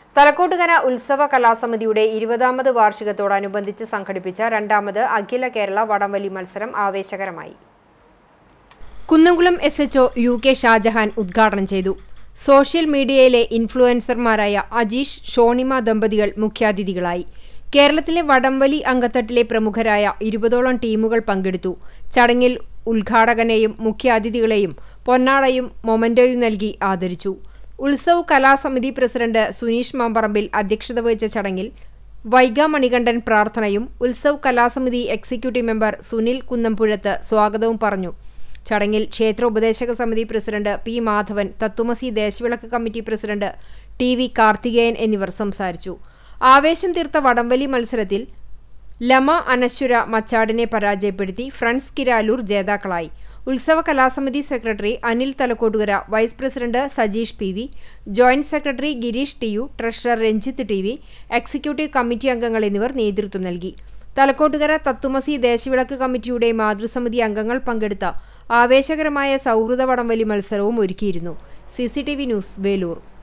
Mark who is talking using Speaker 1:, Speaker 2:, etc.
Speaker 1: തലക്കോട്ടുകര ഉത്സവ കലാസമിതിയുടെ ഇരുപതാമത് വാർഷികത്തോടനുബന്ധിച്ച് സംഘടിപ്പിച്ച രണ്ടാമത് അഖില കേരള വടംവലി മത്സരം ആവേശകരമായി Kunnamkulam S HO U K Shajahan ഉദ്ഘാടനം ചെയ്തു സോഷ്യൽ മീഡിയയിലെ ഇൻഫ്ലുവൻസർമാരായ അജീഷ് ഷോണിമ ദമ്പതികൾ മുഖ്യാതിഥികളായി കേരളത്തിലെ വടംവലി അങ്കത്തട്ടിലെ പ്രമുഖരായ ഇരുപതോളം ടീമുകൾ പങ്കെടുത്തു ചടങ്ങിൽ ഉദ്ഘാടകനെയും മുഖ്യാതിഥികളെയും പൊന്നാടയും മൊമന്റോയും നൽകി ആദരിച്ചു ഉത്സവ് കലാസമിതി പ്രസിഡന്റ് സുനീഷ് മാമ്പറമ്പിൽ അധ്യക്ഷത വഹിച്ച ചടങ്ങിൽ വൈഗ മണികണ്ഠൻ പ്രാർത്ഥനയും ഉത്സവ് കലാസമിതി എക്സിക്യൂട്ടീവ് മെമ്പർ സുനിൽ കുന്നംപുഴത്ത് സ്വാഗതവും പറഞ്ഞു ചടങ്ങിൽ ക്ഷേത്ര ഉപദേശക സമിതി പ്രസിഡന്റ് പി മാധവൻ തത്തുമസി ദേശവിളക്ക് committee president T V Karthikeyan എന്നിവർ സംസാരിച്ചു ആവേശം തീർത്ത വടംവലി മത്സരത്തിൽ ലമ അനശ്വര മച്ചാടിനെ പരാജയപ്പെടുത്തി ഫ്രണ്ട്സ് കിരാലൂർ ജേതാക്കളായി ഉത്സവ കലാസമിതി secretary Anil Thalakkottukara vice president Sajeesh P V joint secretary Gireesh T U treasurer Ranjith T V executive committee അംഗങ്ങൾ എന്നിവർ നേതൃത്വം നൽകി തലക്കോട്ടുകര തത്തുമസി ദേശവിളക്ക് കമ്മിറ്റിയുടെ മാതൃസമിതി അംഗങ്ങൾ പങ്കെടുത്ത ആവേശകരമായ സൗഹൃദ വടംവലി മത്സരവും ഒരുക്കിയിരുന്നു സി ന്യൂസ് വേലൂർ